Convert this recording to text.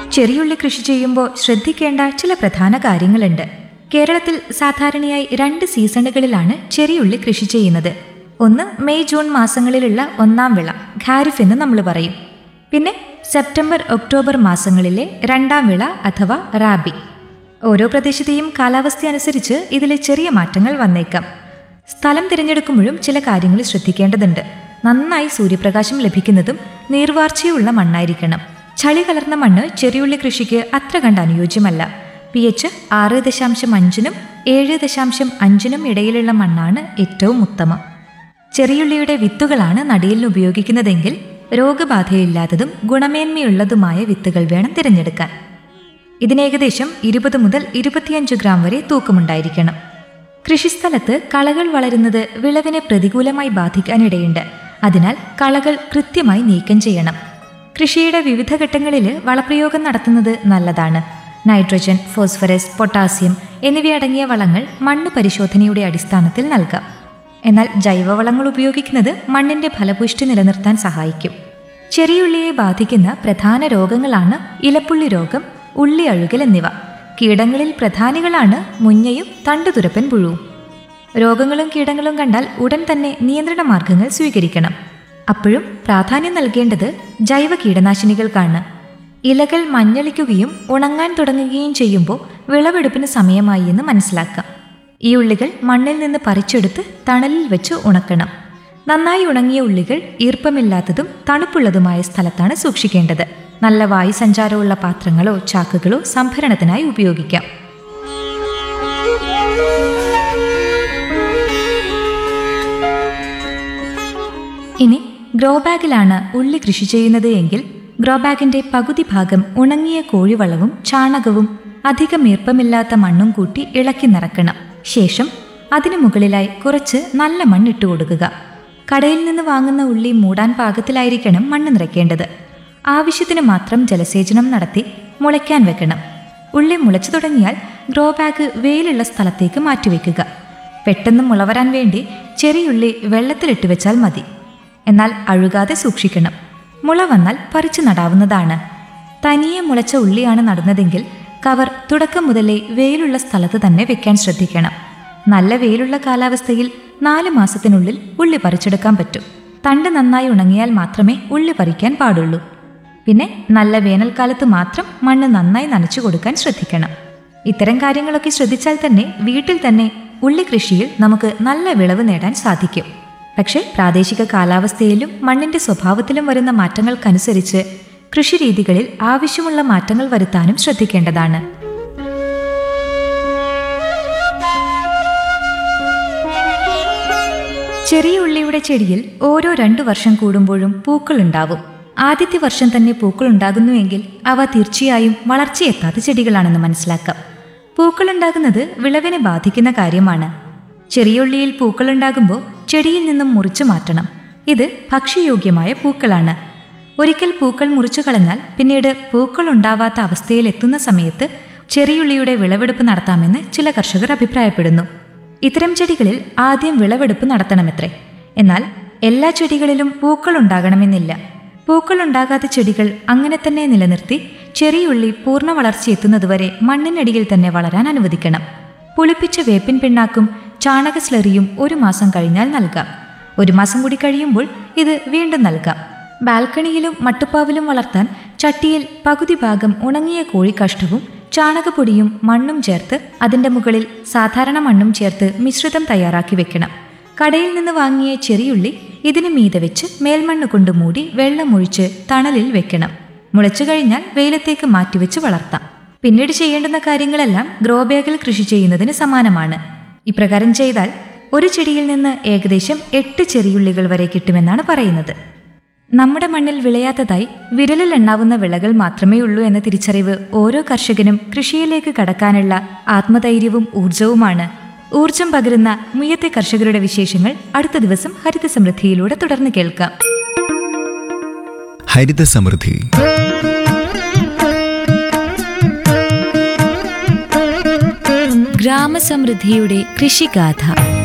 ചെറിയുള്ളി കൃഷി ചെയ്യുമ്പോൾ ശ്രദ്ധിക്കേണ്ട ചില പ്രധാന കാര്യങ്ങളുണ്ട് കേരളത്തിൽ സാധാരണയായി രണ്ട് സീസണുകളിലാണ് ചെറിയുള്ളി കൃഷി ചെയ്യുന്നത് ഒന്ന് മെയ് ജൂൺ മാസങ്ങളിലുള്ള ഒന്നാം വിള ഖാരിഫ് എന്ന് നമ്മൾ പറയും പിന്നെ സെപ്റ്റംബർ ഒക്ടോബർ മാസങ്ങളിലെ രണ്ടാം വിള അഥവാ റാബി ഓരോ പ്രദേശത്തെയും കാലാവസ്ഥ അനുസരിച്ച് ഇതിൽ ചെറിയ മാറ്റങ്ങൾ വന്നേക്കാം സ്ഥലം തിരഞ്ഞെടുക്കുമ്പോഴും ചില കാര്യങ്ങൾ ശ്രദ്ധിക്കേണ്ടതുണ്ട് നന്നായി സൂര്യപ്രകാശം ലഭിക്കുന്നതും നീർവാർച്ചയുള്ള മണ്ണായിരിക്കണം ചളി കലർന്ന മണ്ണ് ചെറിയുള്ളി കൃഷിക്ക് അത്ര കണ്ട് അനുയോജ്യമല്ല പി എച്ച് ആറ് ദശാംശം അഞ്ചിനും ഏഴ് ദശാംശം അഞ്ചിനും ഇടയിലുള്ള മണ്ണാണ് ഏറ്റവും ഉത്തമം ചെറിയുള്ളിയുടെ വിത്തുകളാണ് നടീലിന് ഉപയോഗിക്കുന്നതെങ്കിൽ രോഗബാധയില്ലാത്തതും ഗുണമേന്മയുള്ളതുമായ വിത്തുകൾ വേണം തിരഞ്ഞെടുക്കാൻ ഇതിന് ഏകദേശം ഇരുപത് മുതൽ ഇരുപത്തിയഞ്ച് ഗ്രാം വരെ തൂക്കമുണ്ടായിരിക്കണം കൃഷിസ്ഥലത്ത് കളകൾ വളരുന്നത് വിളവിനെ പ്രതികൂലമായി ബാധിക്കാനിടയുണ്ട് അതിനാൽ കളകൾ കൃത്യമായി നീക്കം ചെയ്യണം കൃഷിയുടെ വിവിധ ഘട്ടങ്ങളിൽ വളപ്രയോഗം നടത്തുന്നത് നല്ലതാണ് നൈട്രജൻ ഫോസ്ഫറസ് പൊട്ടാസ്യം എന്നിവയടങ്ങിയ വളങ്ങൾ മണ്ണ് പരിശോധനയുടെ അടിസ്ഥാനത്തിൽ നൽകാം എന്നാൽ ജൈവവളങ്ങൾ ഉപയോഗിക്കുന്നത് മണ്ണിന്റെ ഫലപുഷ്ടി നിലനിർത്താൻ സഹായിക്കും ചെറിയുള്ളിയെ ബാധിക്കുന്ന പ്രധാന രോഗങ്ങളാണ് ഇലപ്പുള്ളി രോഗം ഉള്ളി അഴുകൽ എന്നിവ കീടങ്ങളിൽ പ്രധാനികളാണ് മുഞ്ഞയും തണ്ടുതുരപ്പൻ പുഴുവും രോഗങ്ങളും കീടങ്ങളും കണ്ടാൽ ഉടൻ തന്നെ നിയന്ത്രണ മാർഗങ്ങൾ സ്വീകരിക്കണം അപ്പോഴും പ്രാധാന്യം നൽകേണ്ടത് ജൈവ കീടനാശിനികൾക്കാണ് ഇലകൾ മഞ്ഞളിക്കുകയും ഉണങ്ങാൻ തുടങ്ങുകയും ചെയ്യുമ്പോൾ വിളവെടുപ്പിന് സമയമായി എന്ന് മനസ്സിലാക്കാം ഈ ഉള്ളികൾ മണ്ണിൽ നിന്ന് പറിച്ചെടുത്ത് തണലിൽ വെച്ച് ഉണക്കണം നന്നായി ഉണങ്ങിയ ഉള്ളികൾ ഈർപ്പമില്ലാത്തതും തണുപ്പുള്ളതുമായ സ്ഥലത്താണ് സൂക്ഷിക്കേണ്ടത് നല്ല വായുസഞ്ചാരമുള്ള പാത്രങ്ങളോ ചാക്കുകളോ സംഭരണത്തിനായി ഉപയോഗിക്കാം ഇനി ഗ്രോ ബാഗിലാണ് ഉള്ളി കൃഷി ചെയ്യുന്നത് എങ്കിൽ ഗ്രോ ബാഗിന്റെ പകുതി ഭാഗം ഉണങ്ങിയ കോഴിവളവും ചാണകവും അധികം ഈർപ്പമില്ലാത്ത മണ്ണും കൂട്ടി ഇളക്കി നിറക്കണം ശേഷം അതിനു മുകളിലായി കുറച്ച് നല്ല മണ്ണിട്ട് കൊടുക്കുക കടയിൽ നിന്ന് വാങ്ങുന്ന ഉള്ളി മൂടാൻ പാകത്തിലായിരിക്കണം മണ്ണ് നിറയ്ക്കേണ്ടത് ആവശ്യത്തിന് മാത്രം ജലസേചനം നടത്തി മുളയ്ക്കാൻ വെക്കണം ഉള്ളി മുളച്ചു തുടങ്ങിയാൽ ഗ്രോ ബാഗ് വെയിലുള്ള സ്ഥലത്തേക്ക് മാറ്റിവെക്കുക പെട്ടെന്ന് മുളവരാൻ വേണ്ടി ചെറിയുള്ളി വെള്ളത്തിലിട്ട് വെച്ചാൽ മതി എന്നാൽ അഴുകാതെ സൂക്ഷിക്കണം മുള വന്നാൽ പറിച്ചു നടാവുന്നതാണ് തനിയെ മുളച്ച ഉള്ളിയാണ് നടുന്നതെങ്കിൽ കവർ തുടക്കം മുതലേ വെയിലുള്ള സ്ഥലത്ത് തന്നെ വെക്കാൻ ശ്രദ്ധിക്കണം നല്ല വെയിലുള്ള കാലാവസ്ഥയിൽ നാല് മാസത്തിനുള്ളിൽ ഉള്ളി പറിച്ചെടുക്കാൻ പറ്റും തണ്ട് നന്നായി ഉണങ്ങിയാൽ മാത്രമേ ഉള്ളി പറിക്കാൻ പാടുള്ളൂ പിന്നെ നല്ല വേനൽക്കാലത്ത് മാത്രം മണ്ണ് നന്നായി നനച്ചു കൊടുക്കാൻ ശ്രദ്ധിക്കണം ഇത്തരം കാര്യങ്ങളൊക്കെ ശ്രദ്ധിച്ചാൽ തന്നെ വീട്ടിൽ തന്നെ ഉള്ളി കൃഷിയിൽ നമുക്ക് നല്ല വിളവ് നേടാൻ സാധിക്കും പക്ഷേ പ്രാദേശിക കാലാവസ്ഥയിലും മണ്ണിന്റെ സ്വഭാവത്തിലും വരുന്ന മാറ്റങ്ങൾക്കനുസരിച്ച് കൃഷിരീതികളിൽ ആവശ്യമുള്ള മാറ്റങ്ങൾ വരുത്താനും ശ്രദ്ധിക്കേണ്ടതാണ് ചെറിയ ഉള്ളിയുടെ ചെടിയിൽ ഓരോ രണ്ടു വർഷം കൂടുമ്പോഴും പൂക്കൾ ഉണ്ടാവും ആദ്യത്തെ വർഷം തന്നെ പൂക്കൾ ഉണ്ടാകുന്നുവെങ്കിൽ അവ തീർച്ചയായും വളർച്ചയെത്താത്ത ചെടികളാണെന്ന് മനസ്സിലാക്കാം പൂക്കൾ ഉണ്ടാകുന്നത് വിളവിനെ ബാധിക്കുന്ന കാര്യമാണ് ചെറിയ ഉള്ളിയിൽ പൂക്കൾ ഉണ്ടാകുമ്പോൾ ചെടിയിൽ നിന്നും മുറിച്ചു മാറ്റണം ഇത് ഭക്ഷ്യയോഗ്യമായ പൂക്കളാണ് ഒരിക്കൽ പൂക്കൾ മുറിച്ചു കളഞ്ഞാൽ പിന്നീട് പൂക്കൾ ഉണ്ടാവാത്ത അവസ്ഥയിൽ എത്തുന്ന സമയത്ത് ചെറിയുള്ളിയുടെ വിളവെടുപ്പ് നടത്താമെന്ന് ചില കർഷകർ അഭിപ്രായപ്പെടുന്നു ഇത്തരം ചെടികളിൽ ആദ്യം വിളവെടുപ്പ് നടത്തണമത്രേ എന്നാൽ എല്ലാ ചെടികളിലും പൂക്കൾ ഉണ്ടാകണമെന്നില്ല പൂക്കൾ ഉണ്ടാകാത്ത ചെടികൾ അങ്ങനെ തന്നെ നിലനിർത്തി ചെറിയുള്ളി പൂർണ്ണ വളർച്ചയെത്തുന്നതുവരെ മണ്ണിനടിയിൽ തന്നെ വളരാൻ അനുവദിക്കണം പുളിപ്പിച്ച വേപ്പിൻ പിണ്ണാക്കും ചാണക സ്ലറിയും ഒരു മാസം കഴിഞ്ഞാൽ നൽകാം ഒരു മാസം കൂടി കഴിയുമ്പോൾ ഇത് വീണ്ടും നൽകാം ബാൽക്കണിയിലും മട്ടുപ്പാവിലും വളർത്താൻ ചട്ടിയിൽ പകുതി ഭാഗം ഉണങ്ങിയ കോഴിക്കാഷ്ടവും ചാണകപ്പൊടിയും മണ്ണും ചേർത്ത് അതിന്റെ മുകളിൽ സാധാരണ മണ്ണും ചേർത്ത് മിശ്രിതം തയ്യാറാക്കി വെക്കണം കടയിൽ നിന്ന് വാങ്ങിയ ചെറിയുള്ളി ഇതിനു മീതെ വെച്ച് മേൽമണ്ണ് കൊണ്ട് മൂടി വെള്ളമൊഴിച്ച് തണലിൽ വെക്കണം മുളച്ചു കഴിഞ്ഞാൽ വെയിലത്തേക്ക് മാറ്റിവെച്ച് വളർത്താം പിന്നീട് ചെയ്യേണ്ടുന്ന കാര്യങ്ങളെല്ലാം ഗ്രോ ബാഗിൽ കൃഷി ചെയ്യുന്നതിന് സമാനമാണ് ഇപ്രകാരം ചെയ്താൽ ഒരു ചെടിയിൽ നിന്ന് ഏകദേശം എട്ട് ചെറിയുള്ളികൾ വരെ കിട്ടുമെന്നാണ് പറയുന്നത് നമ്മുടെ മണ്ണിൽ വിളയാത്തതായി വിരലിൽ എണ്ണാവുന്ന വിളകൾ മാത്രമേ ഉള്ളൂ എന്ന തിരിച്ചറിവ് ഓരോ കർഷകനും കൃഷിയിലേക്ക് കടക്കാനുള്ള ആത്മധൈര്യവും ഊർജവുമാണ് ഊർജം പകരുന്ന മുയ്യത്തെ കർഷകരുടെ വിശേഷങ്ങൾ അടുത്ത ദിവസം ഹരിത സമൃദ്ധിയിലൂടെ തുടർന്ന് കേൾക്കാം ഹരിത സമൃദ്ധി ഗ്രാമസമൃദ്ധിയുടെ കൃഷിഗാഥ